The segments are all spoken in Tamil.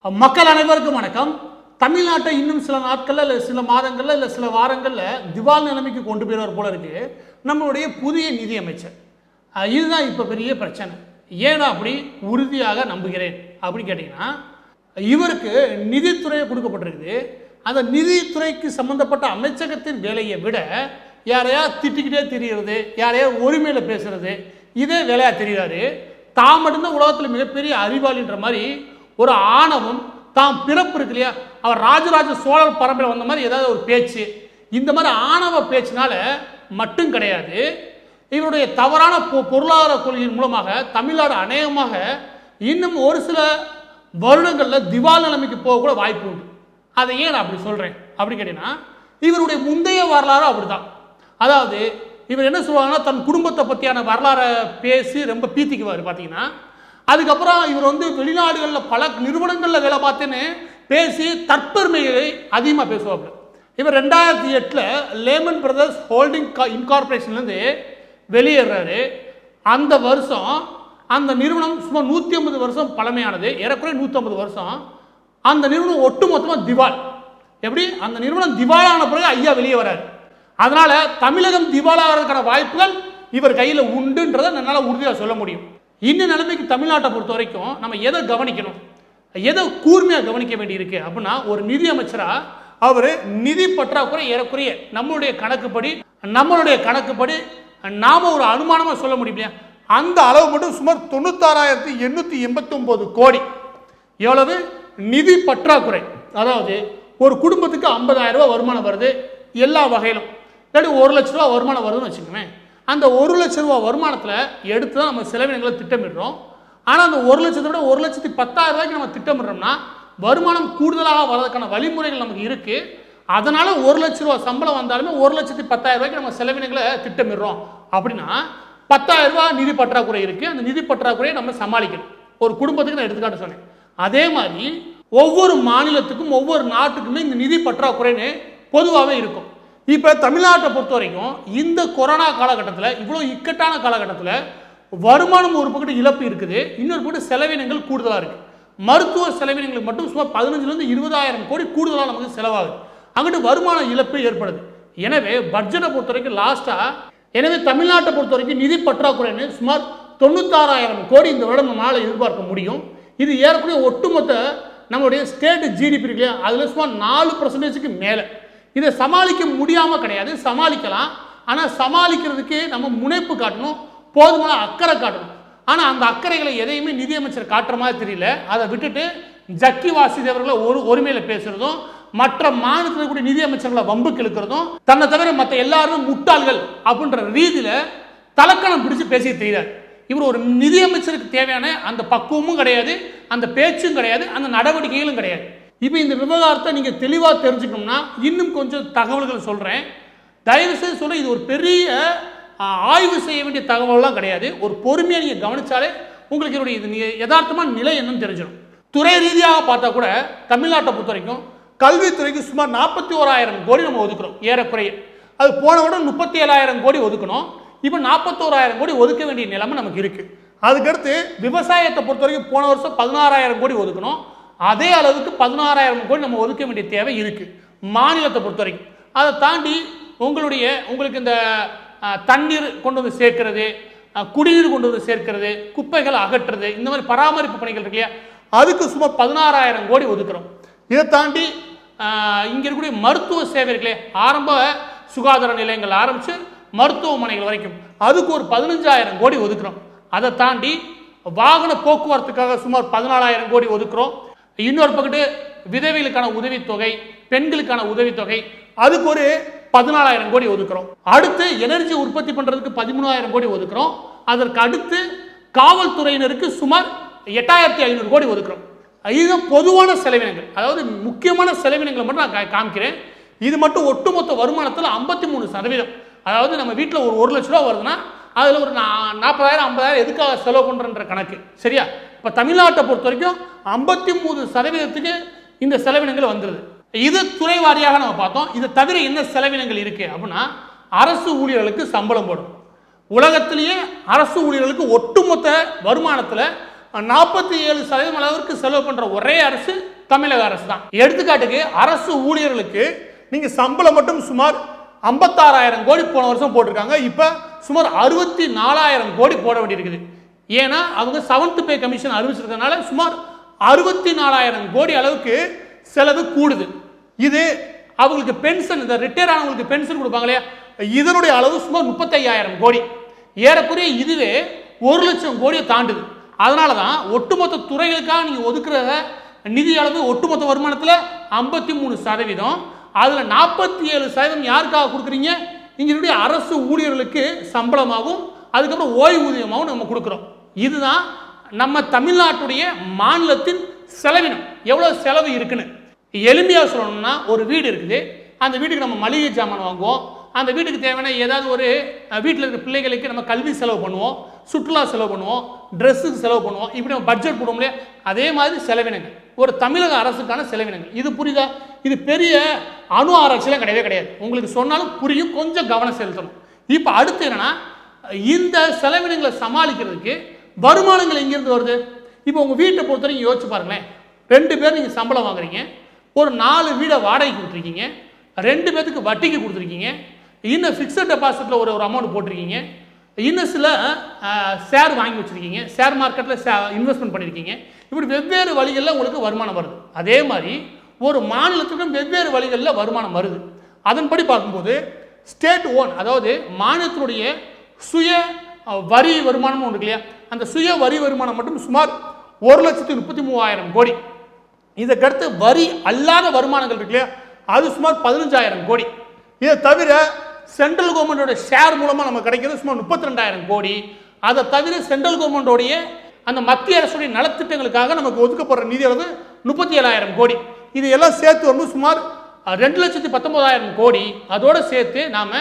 மக்கள் அனைவருக்கும் வணக்கம் தமிழ்நாட்டை இன்னும் சில நாட்கள்ல இல்லை சில மாதங்கள்ல இல்லை சில வாரங்கள்ல திவால் நிலைமைக்கு கொண்டு போயிடுவார் போல இருக்கு நம்மளுடைய புதிய நிதியமைச்சர் அஹ் இதுதான் இப்போ பெரிய பிரச்சனை ஏன் அப்படி உறுதியாக நம்புகிறேன் அப்படின்னு கேட்டிங்கன்னா இவருக்கு நிதித்துறை கொடுக்கப்பட்டிருக்குது அந்த நிதித்துறைக்கு சம்பந்தப்பட்ட அமைச்சகத்தின் வேலையை விட யாரையா திட்டிக்கிட்டே திரியிறது யாரையா ஒருமையில் பேசுறது இதே வேலையாக தெரிகிறாரு தான் மட்டும்தான் உலகத்தில் மிகப்பெரிய அறிவாளின்ற மாதிரி ஒரு ஆணவம் தாம் பிறப்பு இருக்கு இல்லையா அவர் ராஜராஜ சோழர் பரம்பரை வந்த மாதிரி ஏதாவது ஒரு பேச்சு இந்த மாதிரி ஆணவ பேச்சினால மட்டும் கிடையாது இவருடைய தவறான பொ- பொருளாதார கொள்கையின் மூலமாக தமிழ்நாடு அநேகமாக இன்னும் ஒரு சில வருடங்களில் திவால் நிலைமைக்கு போக கூட வாய்ப்பு உண்டு அதை ஏன் நான் அப்படி சொல்கிறேன் அப்படி கேட்டீங்கன்னா இவருடைய முந்தைய வரலாறு அப்படிதான் அதாவது இவர் என்ன சொல்லுவாங்கன்னா தன் குடும்பத்தை பற்றியான வரலாறை பேசி ரொம்ப பீத்திக்குவார் பார்த்தீங்கன்னா அதுக்கப்புறம் இவர் வந்து வெளிநாடுகளில் பல நிறுவனங்களில் வேலை பார்த்தேன்னு பேசி தற்பெருமையை அதிகமாக பேசுவாப்புல இவர் ரெண்டாயிரத்தி எட்டில் லேமன் பிரதர்ஸ் ஹோல்டிங் இன்கார்பரேஷன்லேருந்து வெளியேறாரு அந்த வருஷம் அந்த நிறுவனம் சுமார் நூற்றி ஐம்பது வருஷம் பழமையானது ஏறக்குறைய நூற்றம்பது வருஷம் அந்த நிறுவனம் ஒட்டுமொத்தமாக திவால் எப்படி அந்த நிறுவனம் திவாலான பிறகு ஐயா வெளியே வராரு அதனால தமிழகம் திவாலாகிறதுக்கான வாய்ப்புகள் இவர் கையில் உண்டுன்றதை என்னால் உறுதியாக சொல்ல முடியும் இந்த நிலைமைக்கு தமிழ்நாட்டை பொறுத்த வரைக்கும் நம்ம எதை கவனிக்கணும் எதை கூர்மையாக கவனிக்க வேண்டியிருக்கு அப்படின்னா ஒரு நிதி அமைச்சரா அவர் நிதி பற்றாக்குறை ஏறக்குறைய நம்மளுடைய கணக்குப்படி நம்மளுடைய கணக்குப்படி நாம ஒரு அனுமானமாக சொல்ல முடியும் இல்லையா அந்த அளவு மட்டும் சுமார் தொண்ணூத்தாறாயிரத்தி எண்ணூற்றி எண்பத்தொம்போது கோடி எவ்வளவு நிதி பற்றாக்குறை அதாவது ஒரு குடும்பத்துக்கு 50000 ரூபாய் வருமானம் வருது எல்லா வகையிலும் இல்லாட்டி ஒரு லட்ச ரூபா வருமானம் வருதுன்னு வச்சுக்கோங்க அந்த ஒரு லட்ச ரூபா வருமானத்தில் எடுத்து தான் நம்ம செலவினங்களை திட்டமிடுறோம் ஆனால் அந்த ஒரு லட்சத்தை விட ஒரு லட்சத்தி பத்தாயிரம் ரூபாய்க்கு நம்ம திட்டமிடுறோம்னா வருமானம் கூடுதலாக வர்றதுக்கான வழிமுறைகள் நமக்கு இருக்கு அதனால ஒரு லட்ச ரூபா சம்பளம் வந்தாலுமே ஒரு லட்சத்தி பத்தாயிரம் ரூபாய்க்கு நம்ம செலவினங்களை திட்டமிடுறோம் அப்படின்னா பத்தாயிரம் ரூபாய் நிதி பற்றாக்குறை இருக்கு அந்த நிதி பற்றாக்குறையை நம்ம சமாளிக்கணும் ஒரு குடும்பத்துக்கு நான் எடுத்துக்காட்டு சொன்னேன் அதே மாதிரி ஒவ்வொரு மாநிலத்துக்கும் ஒவ்வொரு நாட்டுக்குமே இந்த நிதி பற்றாக்குறைன்னு பொதுவாகவே இருக்கும் இப்போ தமிழ்நாட்டை பொறுத்த வரைக்கும் இந்த கொரோனா காலகட்டத்தில் இவ்வளோ இக்கட்டான காலகட்டத்தில் வருமானம் ஒரு பக்கத்து இழப்பு இருக்குது இன்னொரு பக்கத்து செலவினங்கள் கூடுதலாக இருக்குது மருத்துவ செலவினங்களுக்கு மட்டும் சுமார் பதினஞ்சுலேருந்து இருபதாயிரம் கோடி கூடுதலாக நமக்கு செலவாகுது அங்கிட்டு வருமான இழப்பு ஏற்படுது எனவே பட்ஜெட்டை பொறுத்த வரைக்கும் லாஸ்ட்டாக எனவே தமிழ்நாட்டை பொறுத்த வரைக்கும் நிதி பற்றாக்குறைன்னு சுமார் தொண்ணூத்தாறாயிரம் கோடி இந்த வருடம் நம்மளால் எதிர்பார்க்க முடியும் இது ஏறக்குறைய ஒட்டுமொத்த நம்மளுடைய ஸ்டேட் ஜிடிபி இருக்கு இல்லையா அதில் சுமார் நாலு பர்சன்டேஜுக்கு மேலே இதை சமாளிக்க முடியாமல் கிடையாது சமாளிக்கலாம் ஆனால் சமாளிக்கிறதுக்கு நம்ம முனைப்பு காட்டணும் போதுமான அக்கறை காட்டணும் ஆனால் அந்த அக்கறைகளை எதையுமே நிதியமைச்சர் காட்டுற மாதிரி தெரியல அதை விட்டுட்டு ஜக்கி வாசுதேவர்களை ஒரு ஒருமையில் பேசுறதும் மற்ற மாநிலத்தில் கூடிய நிதியமைச்சர்களை வம்புக்கு இழுக்கிறதும் தன்னை தவிர மற்ற எல்லாரும் முட்டாள்கள் அப்படின்ற ரீதியில் தலக்கணம் பிடிச்சு பேசி தெரியாது இவர் ஒரு நிதியமைச்சருக்கு தேவையான அந்த பக்குவமும் கிடையாது அந்த பேச்சும் கிடையாது அந்த நடவடிக்கைகளும் கிடையாது இப்போ இந்த விவகாரத்தை நீங்கள் தெளிவாக தெரிஞ்சுக்கணும்னா இன்னும் கொஞ்சம் தகவல்கள் சொல்கிறேன் தயவு செய்து சொல்ல இது ஒரு பெரிய ஆ, ஆய்வு செய்ய வேண்டிய தகவல்லாம் கிடையாது ஒரு பொறுமையாக நீங்கள் கவனிச்சாலே உங்களுக்கு இதனுடைய இது நி- யதார்த்தமான நிலை என்னன்னு தெரிஞ்சிடும் துறை ரீதியாக பார்த்தா கூட தமிழ்நாட்டை பொறுத்த வரைக்கும் கல்வித்துறைக்கு சுமார் நாற்பத்தி ஓராயிரம் கோடி நம்ம ஒதுக்குறோம் ஏறக்குறைய அது போன விட முப்பத்தி ஏழாயிரம் கோடி ஒதுக்கணும் இப்போ நாற்பத்தோராயிரம் கோடி ஒதுக்க வேண்டிய நிலைமை நமக்கு இருக்கு அதுக்கடுத்து விவசாயத்தை பொறுத்த வரைக்கும் போன வருஷம் பதினாறாயிரம் கோடி ஒதுக்கணும் அதே அளவுக்கு பதினாறாயிரம் கோடி நம்ம ஒதுக்க வேண்டிய தேவை இருக்கு மாநிலத்தை பொறுத்த வரைக்கும் அதை தாண்டி உங்களுடைய உங்களுக்கு இந்த அஹ், தண்ணீர் கொண்டு வந்து சேர்க்கிறது அஹ், குடிநீர் கொண்டு வந்து சேர்க்கிறது குப்பைகளை அகற்றுறது இந்த மாதிரி பராமரிப்பு பணிகள் இருக்கு இல்லையா அதுக்கு சுமார் பதினாறாயிரம் கோடி ஒதுக்குறோம் இதை தாண்டி ஆஹ், இங்க இருக்கக்கூடிய மருத்துவ சேவை இருக்குல்லே ஆரம்ப சுகாதார நிலையங்கள் ஆரம்பிச்சு மருத்துவமனைகள் வரைக்கும் அதுக்கு ஒரு பதினஞ்சாயிரம் கோடி ஒதுக்குறோம் அதை தாண்டி வாகன போக்குவரத்துக்காக சுமார் பதினாலாயிரம் கோடி ஒதுக்குறோம் இன்னொரு பக்கத்து விதவைகளுக்கான உதவித்தொகை பெண்களுக்கான உதவித்தொகை அதுக்கு ஒரு பதினாலாயிரம் கோடி ஒதுக்குறோம் அடுத்து எனர்ஜி உற்பத்தி பண்றதுக்கு பதிமூணாயிரம் கோடி ஒதுக்குறோம் அதற்கு அடுத்து காவல்துறையினருக்கு சுமார் எட்டாயிரத்தி ஐநூறு கோடி ஒதுக்குறோம் இதுதான் பொதுவான செலவினங்கள் அதாவது முக்கியமான செலவினங்களை மட்டும் நான் கா- காமிக்கிறேன் இது மட்டும் ஒட்டுமொத்த வருமானத்தில் ஐம்பத்தி மூணு சதவீதம் அதாவது நம்ம வீட்டில் ஒரு ஒரு லட்ச ரூபா வருதுன்னா அதில் ஒரு நா- நாற்பதாயிரம் ஐம்பதாயிரம் எதுக்காக செலவு பண்ணுறன்ற கணக்கு சரியா இப்போ தமிழ்நாட்டை பொறுத்த வரைக்கும் ஐம்பத்தி மூணு சதவீதத்துக்கு இந்த செலவினங்கள் வந்துடுது இது துறை வாரியாக நம்ம பார்த்தோம் இதை தவிர என்ன செலவினங்கள் இருக்கு அப்படின்னா அரசு ஊழியர்களுக்கு சம்பளம் போடும் உலகத்திலேயே அரசு ஊழியர்களுக்கு ஒட்டுமொத்த வருமானத்தில் நாற்பத்தி ஏழு சதவீதம் அளவிற்கு செலவு பண்ணுற ஒரே அரசு தமிழக அரசு தான் எடுத்துக்காட்டுக்கு அரசு ஊழியர்களுக்கு நீங்க சம்பளம் மட்டும் சுமார் ஐம்பத்தாறாயிரம் கோடி போன வருஷம் போட்டிருக்காங்க இப்போ சுமார் அறுபத்தி நாலாயிரம் கோடி போட வேண்டியிருக்குது ஏன்னா அவங்க செவன்த் பே கமிஷன் அறிவிச்சிருக்கனால சுமார் அறுபத்தி நாலாயிரம் கோடி அளவுக்கு செலவு கூடுது இது அவங்களுக்கு பென்ஷன் இந்த ரிட்டையர் ஆனவங்களுக்கு பென்ஷன் கொடுப்பாங்க இல்லையா இதனுடைய அளவு சுமார் முப்பத்தையாயிரம் கோடி ஏறக்குறைய இதுவே ஒரு லட்சம் கோடியை தாண்டுது அதனால தான் ஒட்டுமொத்த துறைகளுக்காக நீங்கள் ஒதுக்குற நிதி அளவு ஒட்டுமொத்த வருமானத்தில் ஐம்பத்தி மூணு சதவீதம் அதில் நாற்பத்தி ஏழு சதவீதம் யாருக்காக கொடுக்குறீங்க இங்கே அரசு ஊழியர்களுக்கு சம்பளமாகவும் அதுக்கப்புறம் ஓய்வூதியமாகவும் நம்ம கொடுக்குறோம் இதுதான் நம்ம தமிழ்நாட்டுடைய மாநிலத்தின் செலவினம் எவ்வளோ செலவு இருக்குன்னு எளிமையாக சொல்லணும்னா ஒரு வீடு இருக்குது அந்த வீட்டுக்கு நம்ம மளிகை சாமான் வாங்குவோம் அந்த வீட்டுக்கு தேவையான ஏதாவது ஒரு வீட்டில் இருக்கிற பிள்ளைகளுக்கு நம்ம கல்வி செலவு பண்ணுவோம் சுற்றுலா செலவு பண்ணுவோம் ட்ரெஸ்ஸுக்கு செலவு பண்ணுவோம் இப்படி நம்ம பட்ஜெட் போடுவோம் இல்லையா அதே மாதிரி செலவினங்கள் ஒரு தமிழக அரசுக்கான செலவினங்கள் இது புரியுதா இது பெரிய அணு ஆராய்ச்சிலாம் கிடையவே கிடையாது உங்களுக்கு சொன்னாலும் புரியும் கொஞ்சம் கவனம் செலுத்தணும் இப்போ அடுத்து என்னன்னா இந்த செலவினங்களை சமாளிக்கிறதுக்கு வருமானங்கள் எங்கேருந்து வருது இப்போ உங்கள் வீட்டை பொறுத்த வரைக்கும் யோசிச்சு பாருங்களேன் ரெண்டு பேர் நீங்கள் சம்பளம் வாங்குறீங்க ஒரு நாலு வீடை வாடகைக்கு கொடுத்துருக்கீங்க ரெண்டு பேத்துக்கு வட்டிக்கு கொடுத்துருக்கீங்க இன்னும் ஃபிக்ஸட் டெபாசிட்டில் ஒரு ஒரு அமௌண்ட் போட்டிருக்கீங்க இன்னும் சில ஷேர் வாங்கி வச்சுருக்கீங்க ஷேர் மார்க்கெட்டில் இன்வெஸ்ட்மெண்ட் பண்ணியிருக்கீங்க இப்படி வெவ்வேறு வழிகளில் உங்களுக்கு வருமானம் வருது அதே மாதிரி ஒரு மாநிலத்துக்கும் வெவ்வேறு வழிகளில் வருமானம் வருது அதன்படி பார்க்கும்போது ஸ்டேட் ஓன் அதாவது மாநிலத்தினுடைய சுய அஹ், வரி வருமானம் ஒன்று இருக்கு இல்லையா அந்த சுய வரி வருமானம் மட்டும் சுமார் ஒரு லட்சத்தி முப்பத்தி மூவாயிரம் கோடி இதற்கடுத்து வரி அல்லாத வருமானங்கள் இருக்கு இல்லையா அது சுமார் பதினஞ்சாயிரம் கோடி இதை தவிர சென்ட்ரல் கவர்மெண்டோட ஷேர் மூலமாக நமக்கு கிடைக்கிறது சுமார் முப்பத்தி ரெண்டாயிரம் கோடி அதை தவிர சென்ட்ரல் கவர்மெண்டோடைய அந்த மத்திய அரசுடைய நலத்திட்டங்களுக்காக நமக்கு ஒதுக்கப்படுற நிதி அளவு முப்பத்தி ஏழாயிரம் கோடி இது எல்லாம் சேர்த்து வரும்போது சுமார் அஹ், ரெண்டு லட்சத்தி பத்தொன்பதாயிரம் கோடி அதோடு சேர்த்து நாம்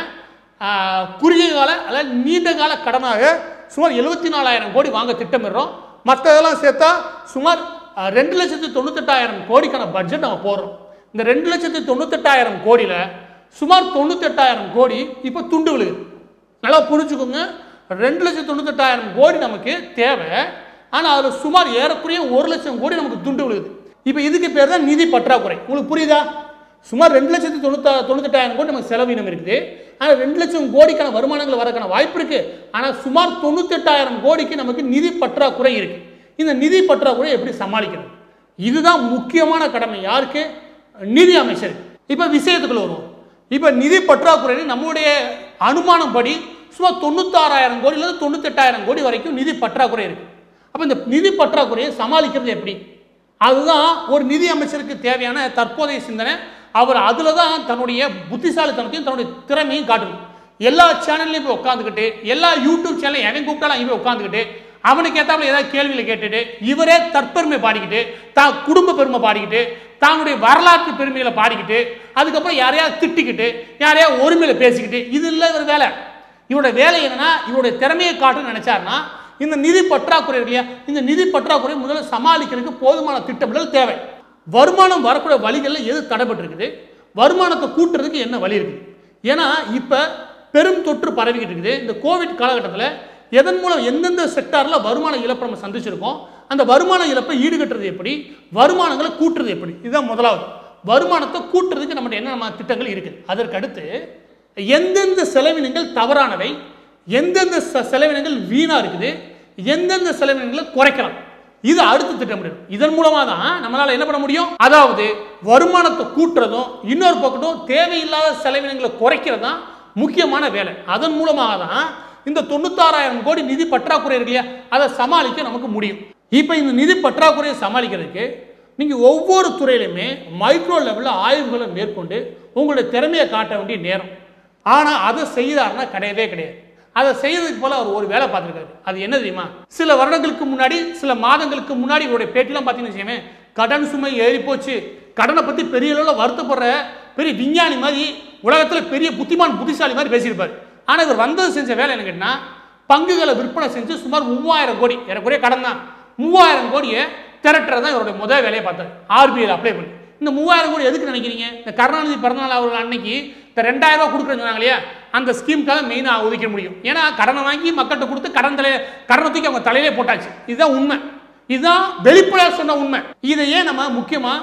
குறுகிய கால அல்லது நீண்ட கால கடனாக சுமார் எழுபத்தி நாலாயிரம் கோடி வாங்க திட்டமிடுறோம் மற்றதெல்லாம் சேர்த்தா சுமார் அஹ், ரெண்டு லட்சத்தி தொண்ணூத்தெட்டாயிரம் கோடிக்கான பட்ஜெட் நம்ம போடுறோம் இந்த ரெண்டு லட்சத்தி தொண்ணூத்தெட்டாயிரம் கோடியில் சுமார் தொண்ணூத்தெட்டாயிரம் கோடி இப்போ துண்டு விழுகுது நல்லா புரிஞ்சுக்கோங்க ரெண்டு லட்சத்தி தொண்ணூத்தெட்டாயிரம் கோடி நமக்கு தேவை ஆனால் அதில் சுமார் ஏறக்குறைய ஒரு லட்சம் கோடி நமக்கு துண்டு விழுகுது இப்போ இதுக்கு பேர் தான் நிதி பற்றாக்குறை உங்களுக்கு புரியுதா சுமார் ரெண்டு லட்சத்தி தொண்ணூத்தா தொண்ணூத்தெட்டாயிரம் கோடி நமக்கு செலவினம் இருக்குது ஆனால் ரெண்டு லட்சம் கோடிக்கான வருமானங்கள் வரக்கான வாய்ப்பு இருக்கு ஆனால் சுமார் தொண்ணூத்தெட்டாயிரம் கோடிக்கு நமக்கு நிதி பற்றாக்குறை இருக்கு இந்த நிதி பற்றாக்குறை எப்படி சமாளிக்கிறது இதுதான் முக்கியமான கடமை யாருக்கு நிதி அமைச்சர் இப்போ விஷயத்துக்குள்ள வருவோம் இப்போ நிதி பற்றாக்குறை நம்முடைய அனுமானம் படி சுமார் தொண்ணூத்தாறாயிரம் கோடியிலிருந்து தொண்ணூத்தெட்டாயிரம் கோடி வரைக்கும் நிதி பற்றாக்குறை இருக்கு அப்போ இந்த நிதி பற்றாக்குறையை சமாளிக்கிறது எப்படி அதுதான் ஒரு நிதி அமைச்சருக்கு தேவையான தற்போதைய சிந்தனை அவர் அதில் தான் தன்னுடைய புத்திசாலித்தனத்தையும் தன்னுடைய திறமையும் காட்டணும் எல்லா சேனல்லையும் போய் உட்காந்துக்கிட்டு எல்லா யூடியூப் சேனல் எவன் கூப்பிட்டாலும் அங்கே போய் உட்காந்துக்கிட்டு அவனுக்கு ஏற்றாப்புல ஏதாவது கேள்வியில் கேட்டுட்டு இவரே தற்பெருமை பாடிக்கிட்டு தான் குடும்ப பெருமை பாடிக்கிட்டு தன்னுடைய வரலாற்று பெருமைகளை பாடிக்கிட்டு அதுக்கப்புறம் யாரையாவது திட்டிக்கிட்டு யாரையாவது ஒருமையில பேசிக்கிட்டு இது இல்லை இவர் வேலை இவருடைய வேலை என்னன்னா இவருடைய திறமையை காட்டணும்னு நினைச்சாருன்னா இந்த நிதி பற்றாக்குறை இருக்கு இல்லையா இந்த நிதி பற்றாக்குறை முதல்ல சமாளிக்கிறதுக்கு போதுமான திட்டமிடல் தேவை வருமானம் வரக்கூடிய வழிகளில் எது தடைபட்டிருக்குது வருமானத்தை கூட்டுறதுக்கு என்ன வழி இருக்குது ஏன்னா இப்போ பெரும் தொற்று பரவிக்கிட்டு இருக்குது இந்த கோவிட் காலகட்டத்தில் எதன் மூலம் எந்தெந்த செக்டாரில் வருமான இழப்பை நம்ம சந்திச்சிருக்கோம் அந்த வருமான இழப்பை ஈடுகட்டுறது எப்படி வருமானங்களை கூட்டுறது எப்படி இதுதான் முதலாவது வருமானத்தை கூட்டுறதுக்கு நம்மகிட்ட என்ன திட்டங்கள் இருக்குது அதற்கு அடுத்து எந்தெந்த செலவினங்கள் தவறானவை எந்தெந்த ச- செலவினங்கள் வீணா இருக்குது எந்தெந்த செலவினங்களை குறைக்கலாம் இது அடுத்து திட்டமிடணும் இதன் மூலமா தான் நம்மளால என்ன பண்ண முடியும் அதாவது வருமானத்தை கூட்டுறதும் இன்னொரு பக்கத்தும் தேவையில்லாத செலவினங்களை குறைக்கிறது தான் முக்கியமான வேலை அதன் மூலமாக தான் இந்த தொண்ணூத்தாறாயிரம் கோடி நிதி பற்றாக்குறை இருக்கு இல்லையா அதை சமாளிக்க நமக்கு முடியும் இப்போ இந்த நிதி பற்றாக்குறையை சமாளிக்கிறதுக்கு நீங்க ஒவ்வொரு துறையிலுமே மைக்ரோ லெவலில் ஆய்வுகளை மேற்கொண்டு உங்களுடைய திறமையை காட்ட வேண்டிய நேரம் ஆனா அதை செய்தாருன்னா கிடையவே கிடையாது அதை செய்யறதுக்கு போல அவர் ஒரு வேலை பார்த்துருக்காரு அது என்ன தெரியுமா சில வருடங்களுக்கு முன்னாடி சில மாதங்களுக்கு முன்னாடி இவருடைய பேட்டிலாம் பார்த்தீங்கன்னு வச்சுக்கோங்க கடன் சுமை ஏறி போச்சு கடனை பத்தி பெரிய அளவில் வருத்தப்படுற பெரிய விஞ்ஞானி மாதிரி உலகத்துல பெரிய புத்திமான் புத்திசாலி மாதிரி பேசியிருப்பார் ஆனா இவர் வந்தது செஞ்ச வேலை என்ன கேட்டினா பங்குகளை விற்பனை செஞ்சு சுமார் மூவாயிரம் கோடி ஏறக்குறைய கடன் தான் மூவாயிரம் கோடியை திரட்டுறது தான் இவருடைய முதல் வேலையை பார்த்தாரு ஆர்பிஐல அப்ளை பண்ணி இந்த மூவாயிரம் கோடி எதுக்கு நினைக்கிறீங்க இந்த கருணாநிதி பிறந்தநாள் அவர்கள் அன்னைக்கு இந்த ரெண்டாயிரம் ரூபாய் கொடுக்குறேன்னு சொன்னாங்க இல்லையா அந்த ஸ்கீமுக்காக மெயினாக ஒதுக்க முடியும் ஏன்னா கடனை வாங்கி மக்கள்கிட்ட கொடுத்து கடன் தலைய கடனை தூக்கி அவங்க தலையிலே போட்டாச்சு இதுதான் உண்மை இதுதான் வெளிப்படையாக சொன்ன உண்மை இதை ஏன் நம்ம முக்கியமாக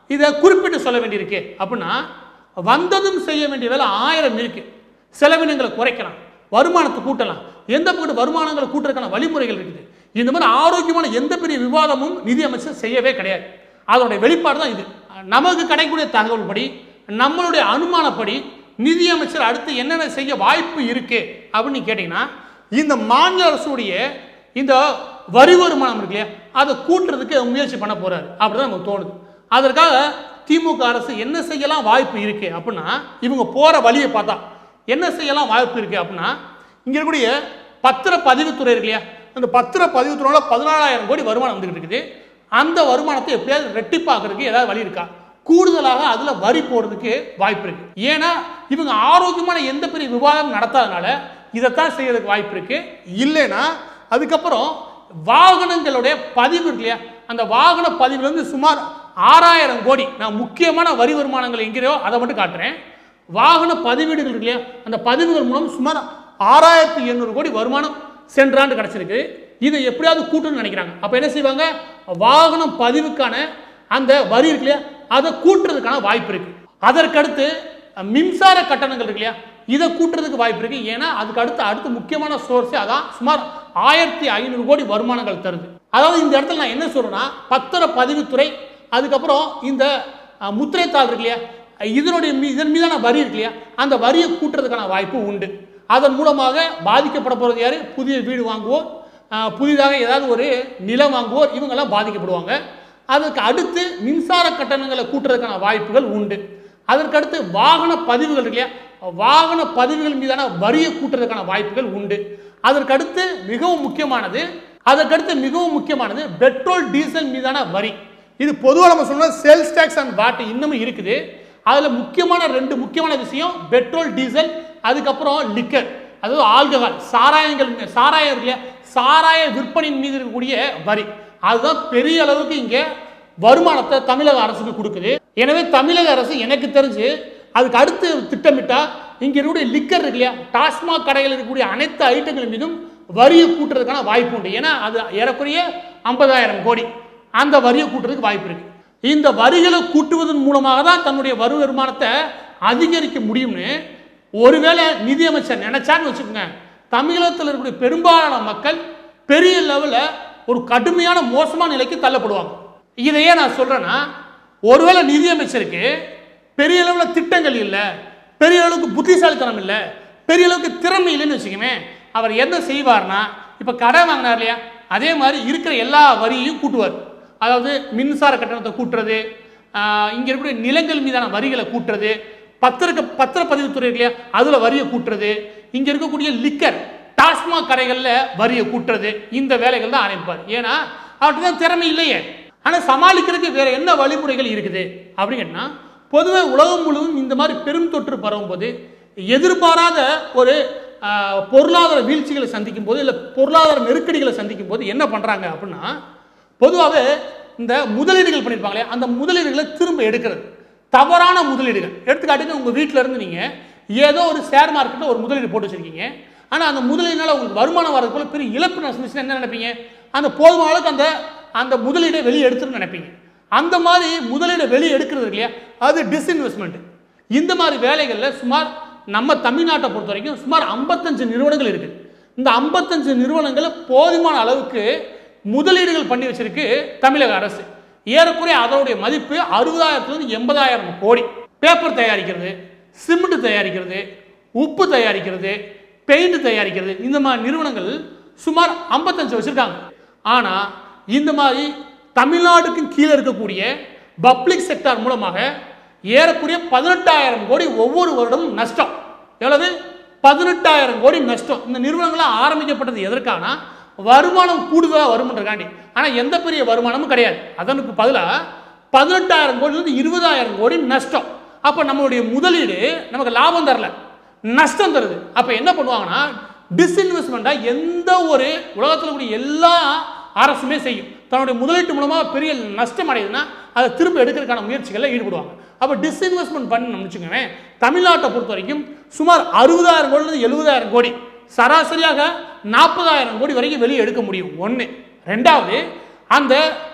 இதை குறிப்பிட்டு சொல்ல வேண்டியிருக்கு அப்படின்னா வந்ததும் செய்ய வேண்டிய வேலை ஆயிரம் இருக்கு செலவினங்களை குறைக்கலாம் வருமானத்தை கூட்டலாம் எந்த பக்கத்து வருமானங்களை கூட்டுறதுக்கான வழிமுறைகள் இருக்குது இந்த மாதிரி ஆரோக்கியமான எந்த பெரிய விவாதமும் நிதியமைச்சர் செய்யவே கிடையாது அதோடைய வெளிப்பாடு தான் இது நமக்கு கிடைக்கக்கூடிய தகவல் படி நம்மளுடைய அனுமானப்படி நிதியமைச்சர் அடுத்து என்னென்ன செய்ய வாய்ப்பு இருக்கு அப்படின்னு கேட்டிங்கன்னா இந்த மாநில அரசுடைய இந்த வரி வருமானம் இருக்கு இல்லையா அதை கூட்டுறதுக்கு முயற்சி பண்ண போறாரு அப்படிதான் நமக்கு தோணுது அதற்காக திமுக அரசு என்ன செய்யலாம் வாய்ப்பு இருக்கு அப்படின்னா இவங்க போற வழியை பார்த்தா என்ன செய்யலாம் வாய்ப்பு இருக்கு அப்படின்னா இங்க இருக்கக்கூடிய பத்திர பதிவுத்துறை இருக்கு இல்லையா அந்த பத்திர பதிவுத்துறையில பதினாலாயிரம் கோடி வருமானம் வந்துகிட்டு இருக்குது அந்த வருமானத்தை எப்படியாவது ரெட்டிப்பாக்குறதுக்கு ஏதாவது வழி இருக்கா கூடுதலாக அதுல வரி போடுறதுக்கு வாய்ப்பு இருக்கு ஏன்னா இவங்க ஆரோக்கியமான எந்த பெரிய விவாதம் நடத்தாதனால இதைத்தான் செய்யறதுக்கு வாய்ப்பு இருக்கு இல்லைன்னா அதுக்கப்புறம் வாகனங்களுடைய பதிவு இருக்கு இல்லையா அந்த வாகன பதிவுல இருந்து சுமார் ஆறாயிரம் கோடி நான் முக்கியமான வரி வருமானங்கள் எங்கேயோ அதை மட்டும் காட்டுறேன் வாகன பதிவீடுகள் இருக்கு இல்லையா அந்த பதிவுகள் மூலம் சுமார் ஆறாயிரத்தி எண்ணூறு கோடி வருமானம் சென்ற ஆண்டு கிடைச்சிருக்கு இதை எப்படியாவது கூட்டணும்னு நினைக்கிறாங்க அப்ப என்ன செய்வாங்க வாகனம் பதிவுக்கான அந்த வரி இருக்கு இல்லையா அதை கூட்டுறதுக்கான வாய்ப்பு இருக்கு அதற்கடுத்து அஹ், மின்சார கட்டணங்கள் இருக்கு இல்லையா இதை கூட்டுறதுக்கு வாய்ப்பு இருக்கு ஏன்னா அதுக்கு அடுத்து அடுத்து முக்கியமான சோர்ஸ் அதான் சுமார் ஆயிரத்தி ஐநூறு கோடி வருமானங்கள் தருது அதாவது இந்த இடத்துல நான் என்ன சொல்றேன்னா பத்திர பதிவுத்துறை அதுக்கப்புறம் இந்த அஹ், முத்திரைத்தாள் இருக்கு இல்லையா இதனுடைய மீ- இதன் மீதான வரி இருக்கு இல்லையா அந்த வரியை கூட்டுறதுக்கான வாய்ப்பு உண்டு அதன் மூலமாக பாதிக்கப்பட போகிறது யாரு புதிய வீடு வாங்குவோர் அஹ், புதிதாக ஏதாவது ஒரு நிலம் வாங்குவோர் இவங்கெல்லாம் பாதிக்கப்படுவாங்க அதற்கு அடுத்து மின்சார கட்டணங்களை கூட்டுறதுக்கான வாய்ப்புகள் உண்டு அதற்கடுத்து வாகன பதிவுகள் இருக்கு இல்லையா வாகன பதிவுகள் மீதான வரியை கூட்டுறதுக்கான வாய்ப்புகள் உண்டு அதற்கடுத்து மிகவும் முக்கியமானது அதற்கடுத்து மிகவும் முக்கியமானது பெட்ரோல் டீசல் மீதான வரி இது பொதுவாக நம்ம சொன்ன சேல்ஸ் டேக்ஸ் அண்ட் வாட் இன்னமும் இருக்குது அதில் முக்கியமான ரெண்டு முக்கியமான விஷயம் பெட்ரோல் டீசல் அதுக்கப்புறம் லிக்கர் அதாவது ஆல்கஹால் சாராயங்கள் மீ- சாராயம் இருக்கு இல்லையா சாராய விற்பனையின் மீது இருக்கக்கூடிய வரி அதுதான் பெரிய அளவுக்கு இங்கே வருமானத்தை தமிழக அரசுக்கு கொடுக்குது எனவே தமிழக அரசு எனக்கு தெரிஞ்சு அதுக்கு அடுத்து திட்டமிட்டா இங்க இருக்கக்கூடிய லிக்கர் இருக்கு இல்லையா டாஸ்மாக் கடையில் இருக்கக்கூடிய அனைத்து ஐட்டங்கள் மீதும் வரியை கூட்டுறதுக்கான வாய்ப்பு உண்டு ஏன்னா அது ஏறக்குறைய ஐம்பதாயிரம் கோடி அந்த வரியை கூட்டுறதுக்கு வாய்ப்பு இருக்கு இந்த வரிகளை கூட்டுவதன் மூலமாக தான் தன்னுடைய வரி வருமானத்தை அதிகரிக்க முடியும்னு ஒருவேளை நிதியமைச்சர் நினைச்சான்னு வச்சுக்கோங்க தமிழகத்தில் இருக்கக்கூடிய பெரும்பாலான மக்கள் பெரிய லெவலில் ஒரு கடுமையான மோசமான நிலைக்கு தள்ளப்படுவாங்க இதையே நான் சொல்றேன்னா ஒருவேளை நிதியமைச்சருக்கு பெரிய அளவில் திட்டங்கள் இல்லை பெரிய அளவுக்கு புத்திசாலித்தனம் இல்லை பெரிய அளவுக்கு திறமை இல்லைன்னு வச்சுக்கோமே அவர் என்ன செய்வார்னா இப்போ கடை வாங்கினார் இல்லையா அதே மாதிரி இருக்கிற எல்லா வரியையும் கூட்டுவார் அதாவது மின்சார கட்டணத்தை கூட்டுறது ஆஹ் இங்க இருக்கக்கூடிய நிலங்கள் மீதான வரிகளை கூட்டுறது பத்திரக்க பத்திரப்பதிவுத்துறை இருக்கு இல்லையா அதுல வரியை கூட்டுறது இங்க இருக்கக்கூடிய லிக்கர் டாஸ்மாக் கடைகள்ல வரியை கூட்டுறது இந்த வேலைகள் தான் ஆரம்பிப்பார் ஏன்னா அவர்கிட்ட தான் திறமை இல்லையே ஆனா சமாளிக்கிறதுக்கு வேற என்ன வழிமுறைகள் இருக்குது அப்படின்னு கேட்டா பொதுவாக உலகம் முழுவதும் இந்த மாதிரி பெரும் தொற்று பரவும்போது எதிர்பாராத ஒரு ஆஹ், பொருளாதார வீழ்ச்சிகளை சந்திக்கும் போது இல்லை பொருளாதார நெருக்கடிகளை சந்திக்கும் போது என்ன பண்றாங்க அப்படின்னா பொதுவாகவே இந்த முதலீடுகள் பண்ணியிருப்பாங்களே அந்த முதலீடுகளை திரும்ப எடுக்கிறது தவறான முதலீடுகள் எடுத்துக்காட்டுக்கு உங்கள் வீட்டில் இருந்து நீங்கள் ஏதோ ஒரு ஷேர் மார்க்கெட்டில் ஒரு முதலீடு போட்டு வச்சிருக்கீங்க ஆனால் அந்த முதலீடுனால உங்களுக்கு வருமானம் வரது போல பெரிய இழப்பு நஷ்டம் என்ன நினைப்பீங்க அந்த போதுமான அளவுக்கு அந்த அந்த முதலீடை வெளியே எடுத்துன்னு நினைப்பீங்க அந்த மாதிரி முதலீடை வெளியே எடுக்கிறது இருக்கு இல்லையா அது டிஸ்இன்வெஸ்ட்மெண்ட் இந்த மாதிரி வேலைகளில் சுமார் நம்ம தமிழ்நாட்டை பொறுத்த வரைக்கும் சுமார் 55 நிறுவனங்கள் இருக்குது இந்த 55 நிறுவனங்களை போதுமான அளவுக்கு முதலீடுகள் பண்ணி வச்சிருக்கு தமிழக அரசு ஏறக்குறைய அதனுடைய மதிப்பு அறுபதாயிரத்துலேருந்து எண்பதாயிரம் கோடி பேப்பர் தயாரிக்கிறது சிமெண்ட் தயாரிக்கிறது உப்பு தயாரிக்கிறது பெயிண்ட் தயாரிக்கிறது இந்த மாதிரி நிறுவனங்கள் சுமார் 55 வச்சிருக்காங்க ஆனால் இந்த மாதிரி தமிழ்நாடுக்கு கீழே இருக்கக்கூடிய பப்ளிக் செக்டார் மூலமாக ஏறக்குறைய பதினெட்டாயிரம் கோடி ஒவ்வொரு வருடமும் நஷ்டம் எவ்வளவு பதினெட்டாயிரம் கோடி நஷ்டம் இந்த நிறுவனங்களாம் ஆரம்பிக்கப்பட்டது எதற்கானா வருமானம் கூடுதலாக வருமன்றக்காண்டி ஆனால் எந்த பெரிய வருமானமும் கிடையாது அதனுக்கு பதிலாக பதினெட்டாயிரம் கோடியிலிருந்து இருபதாயிரம் கோடி நஷ்டம் அப்போ நம்மளுடைய முதலீடு நமக்கு லாபம் தரல நஷ்டம் தருது அப்போ என்ன பண்ணுவாங்கன்னா டிஸ்இன்வெஸ்ட்மெண்ட்டாக எந்த ஒரு உலகத்தில் கூடிய எல்லா அரசுமே செய்யும் தன்னுடைய முதலீட்டு மூலமாக பெரிய நஷ்டம் அடையுதுன்னா அதை திரும்ப எடுக்கிறதுக்கான முயற்சிகளில் ஈடுபடுவாங்க அப்போ டிஸ்இன்வெஸ்ட்மெண்ட் பண்ணணும்னு வச்சுக்கோங்களேன் தமிழ்நாட்டை பொறுத்த வரைக்கும் சுமார் அறுபதாயிரம் கோடிலேருந்து எழுபதாயிரம் கோடி சராசரியாக நாற்பதாயிரம் கோடி வரைக்கும் வெளியே எடுக்க முடியும் ஒன்று ரெண்டாவது அந்த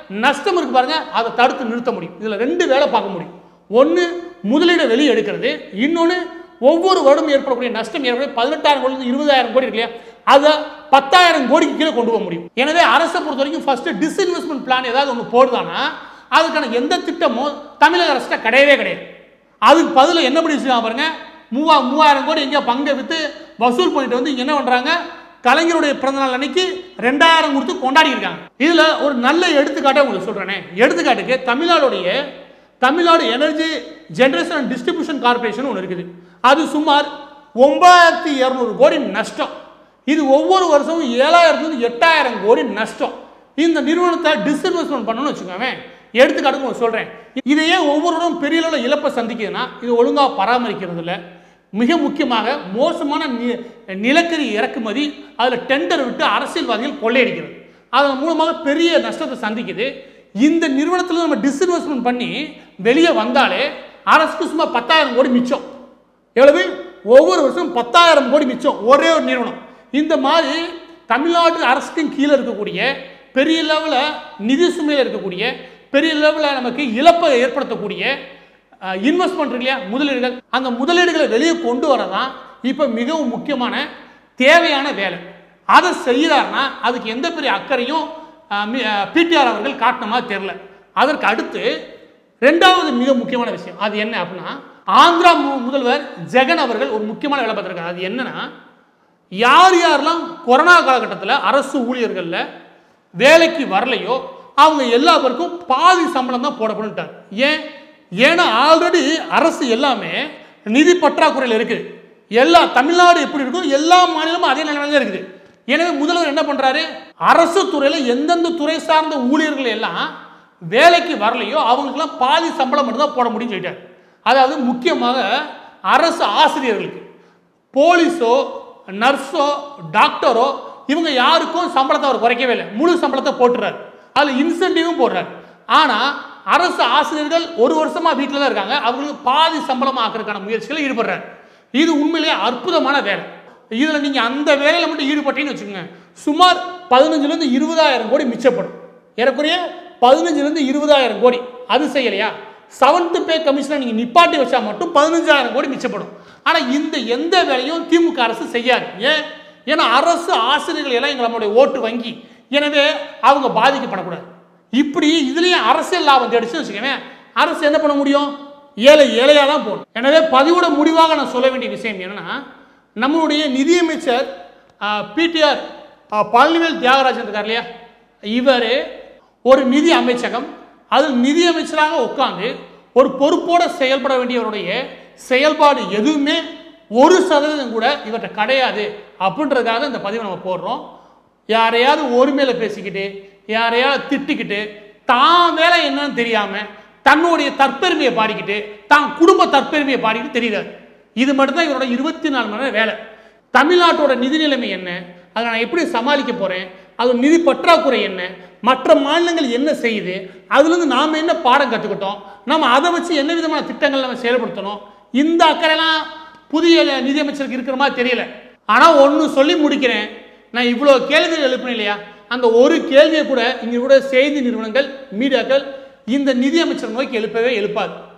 நஷ்டம் இருக்கு பாருங்க அதை தடுத்து நிறுத்த முடியும் இதுல ரெண்டு வேலை பார்க்க முடியும் ஒன்று முதலீடை வெளியே எடுக்கிறது இன்னொன்று ஒவ்வொரு வருடம் ஏற்படக்கூடிய நஷ்டம் ஏற்பட பதினெட்டாயிரம் கோடி இருபதாயிரம் கோடி இருக்கு இல்லையா அதை பத்தாயிரம் கோடிக்கு கீழே கொண்டு போக முடியும் எனவே அரசை பொறுத்த வரைக்கும் ஃபர்ஸ்ட் டிஸ்இன்வெஸ்ட்மெண்ட் பிளான் ஏதாவது ஒன்று போடுதானா அதுக்கான எந்த திட்டமும் தமிழக அரசு கிடையவே கிடையாது அதுக்கு பதில் என்ன பண்ணி வச்சுருக்காங்க பாருங்க மூவா மூவாயிரம் கோடி எங்கேயோ பங்கை விற்று வசூல் பண்ணிட்டு வந்து இங்க என்ன பண்றாங்க கலைஞருடைய பிறந்தநாள் அன்னைக்கு ரெண்டாயிரம் கொடுத்து கொண்டாடி இருக்காங்க இதுல ஒரு நல்ல எடுத்துக்காட்டை உங்களுக்கு சொல்றேனே எடுத்துக்காட்டுக்கு தமிழ்நாடுடைய Tamil Nadu energy generation and distribution corporation ஒன்று இருக்குது அது சுமார் ஒன்பதாயிரத்தி இரநூறு கோடி நஷ்டம் இது ஒவ்வொரு வருஷமும் ஏழாயிரத்துலேருந்து எட்டாயிரம் கோடி நஷ்டம் இந்த நிறுவனத்தை டிஸ்இன்வெஸ்ட்மெண்ட் பண்ணணும்னு வச்சுக்கோங்க எடுத்துக்காட்டுக்கு உங்களுக்கு சொல்கிறேன் இது ஏன் ஒவ்வொருவரும் பெரிய அளவில் இழப்பை சந்திக்குதுன்னா இது ஒழுங்காக பராமரிக்கிறது இல்லை மிக முக்கியமாக மோசமான நி- நிலக்கரி இறக்குமதி அதில் டெண்டர் விட்டு அரசியல்வாதிகள் கொள்ளையடிக்கிறது அதன் மூலமாக பெரிய நஷ்டத்தை சந்திக்குது இந்த நிறுவனத்தில் நம்ம டிஸ்இன்வெஸ்ட்மெண்ட் பண்ணி வெளியே வந்தாலே அரசுக்கு சும்மா பத்தாயிரம் கோடி மிச்சம் எவ்வளவு ஒவ்வொரு வருஷம் பத்தாயிரம் கோடி மிச்சம் ஒரே ஒரு நிறுவனம் இந்த மாதிரி தமிழ்நாடு அரசுக்கும் கீழே இருக்கக்கூடிய பெரிய லெவலில் நிதி சுமையில் இருக்கக்கூடிய பெரிய லெவலில் நமக்கு இழப்பை ஏற்படுத்தக்கூடிய இன்வெஸ்ட்மெண்ட் இருக்கு இல்லையா முதலீடுகள் அந்த முதலீடுகளை வெளியே கொண்டு வரதான் இப்போ மிகவும் முக்கியமான தேவையான வேலை அதை செய்கிறாருன்னா அதுக்கு எந்த பெரிய அக்கறையும் பிடிஆர் அவர்கள் காட்டின மாதிரி தெரில அதற்கு அடுத்து ரெண்டாவது மிக முக்கியமான விஷயம் அது என்ன அப்படின்னா ஆந்திரா மு- முதல்வர் ஜெகன் அவர்கள் ஒரு முக்கியமான வேலை பார்த்துருக்காரு அது என்னன்னா யார் யாரெல்லாம் கொரோனா காலகட்டத்தில் அரசு ஊழியர்களில் வேலைக்கு வரலையோ அவங்க எல்லா பேருக்கும் பாதி சம்பளம் தான் போடப்படும்ட்டார் ஏன் ஏன்னா ஆல்ரெடி அரசு எல்லாமே நிதி பற்றாக்குறையில் இருக்குது எல்லா தமிழ்நாடு எப்படி இருக்கும் எல்லா மாநிலமும் அதே நிலைமையில தான் இருக்குது எனவே முதல்வர் என்ன பண்றாரு அரசு துறையில எந்தெந்த துறை சார்ந்த ஊழியர்கள் எல்லாம் வேலைக்கு வரலையோ அவங்களுக்கெல்லாம் பாதி சம்பளம் மட்டும் தான் போட முடியும்னு சொல்லிட்டார் அதாவது முக்கியமாக அரசு ஆசிரியர்களுக்கு போலீஸோ நர்ஸோ டாக்டரோ இவங்க யாருக்கும் சம்பளத்தை அவர் குறைக்கவே இல்லை முழு சம்பளத்தை போட்டுறாரு அதில் இன்சென்டிவும் போடுறாரு ஆனால் அரசு ஆசிரியர்கள் ஒரு வருஷமா வீட்டில் தான் இருக்காங்க அவங்களுக்கு பாதி சம்பளம் ஆக்குறதுக்கான முயற்சிகள் ஈடுபடுறாரு இது உண்மையிலேயே அற்புதமான வேலை இதில் நீங்கள் அந்த வேலையில் மட்டும் ஈடுபட்டீங்கன்னு வச்சுக்கோங்க சுமார் பதினஞ்சுலேருந்து இருபதாயிரம் கோடி மிச்சப்படும் ஏறக்குறைய பதினஞ்சுலேருந்து இருபதாயிரம் கோடி அது செய்யலையா செவன்த் பே கமிஷனை நீங்கள் நிப்பாட்டி வச்சா மட்டும் பதினஞ்சாயிரம் கோடி மிச்சப்படும் ஆனால் இந்த எந்த வேலையும் திமுக அரசு செய்யாது ஏன் ஏன்னா அரசு ஆசிரியர்கள் எல்லாம் எங்க நம்மளுடைய ஓட்டு வங்கி எனவே அவங்க பாதிக்கப்படக்கூடாது இப்படி இதுலயும் அரசியல் லாபம் தேடிச்சு வச்சுக்கோங்க அரசு என்ன பண்ண முடியும் ஏழை ஏழையாக தான் போகணும் எனவே பதிவோட முடிவாக நான் சொல்ல வேண்டிய விஷயம் என்னன்னா நம்மளுடைய நிதியமைச்சர் பிடிஆர் பழனிவேல் தியாகராஜன் இருக்கார் இல்லையா இவர் ஒரு நிதி அமைச்சகம் அதில் நிதி அமைச்சராக உட்கார்ந்து ஒரு பொறுப்போட செயல்பட வேண்டியவருடைய செயல்பாடு எதுவுமே ஒரு சதவீதம் கூட இவர்கிட்ட கிடையாது அப்படின்றதுக்காக இந்த பதிவை நம்ம போடுறோம் யாரையாவது ஒருமையில பேசிக்கிட்டு யாரையாவது திட்டிக்கிட்டு தான் வேலை என்னன்னு தெரியாம தன்னுடைய தற்பெருமையை பாடிக்கிட்டு தான் குடும்ப தற்பெருமையை பாடிக்கிட்டு தெரியுறாரு இது மட்டும்தான் இவரோட இருபத்தி நாலு மணி நேரம் வேலை தமிழ்நாட்டோட நிதி நிலைமை என்ன அதை நான் எப்படி சமாளிக்க போறேன் அது நிதி பற்றாக்குறை என்ன மற்ற மாநிலங்கள் என்ன செய்யுது அதுலேருந்து நாம் என்ன பாடம் கற்றுக்கிட்டோம் நம்ம அதை வச்சு என்ன விதமான திட்டங்கள் நம்ம செயல்படுத்தணும் இந்த அக்கறைலாம் புதிய நிதியமைச்சருக்கு இருக்கிற மாதிரி தெரியல ஆனால் ஒன்று சொல்லி முடிக்கிறேன் நான் இவ்வளோ கேள்விகள் எழுப்பினேன் இல்லையா அந்த ஒரு கேள்வியை கூட இங்கே கூட செய்தி நிறுவனங்கள் மீடியாக்கள் இந்த நிதியமைச்சர் நோக்கி எழுப்பவே எழுப்பாது